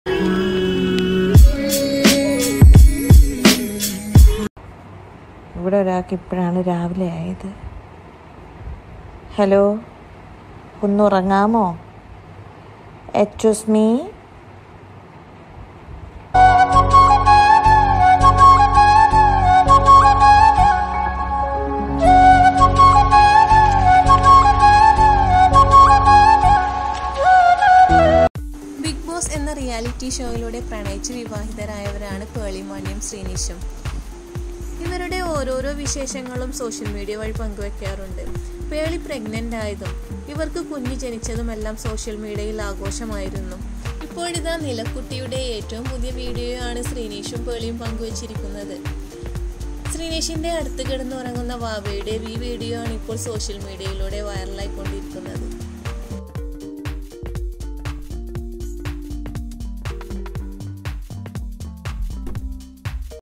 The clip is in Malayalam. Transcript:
ഇവിടെ ഒരാൾക്ക് ഇപ്പോഴാണ് രാവിലെ ആയത് ഹലോ ഒന്നുറങ്ങാമോ എക്സ്ക്യൂസ് മീ ബിഗ് ബോസ് എന്ന റിയാലിറ്റി ഷോയിലൂടെ പ്രണയിച്ച് വിവാഹിതരായവരാണ് പേളിമാണിയും ശ്രീനിഷും ഇവരുടെ ഓരോരോ വിശേഷങ്ങളും സോഷ്യൽ മീഡിയ വഴി പങ്കുവെക്കാറുണ്ട് പേളി പ്രഗ്നന്റ് ആയതും ഇവർക്ക് കുഞ്ഞ് ജനിച്ചതുമെല്ലാം സോഷ്യൽ മീഡിയയിൽ ആഘോഷമായിരുന്നു ഇപ്പോഴിതാ നിലക്കുട്ടിയുടെ ഏറ്റവും പുതിയ വീഡിയോയാണ് ശ്രീനീഷും പേളിയും പങ്കുവച്ചിരിക്കുന്നത് ശ്രീനേഷിന്റെ അടുത്ത് കിടന്നുറങ്ങുന്ന വാവയുടെ ഈ വീഡിയോ ആണ് ഇപ്പോൾ സോഷ്യൽ മീഡിയയിലൂടെ വൈറലായിക്കൊണ്ടിരിക്കുന്നത്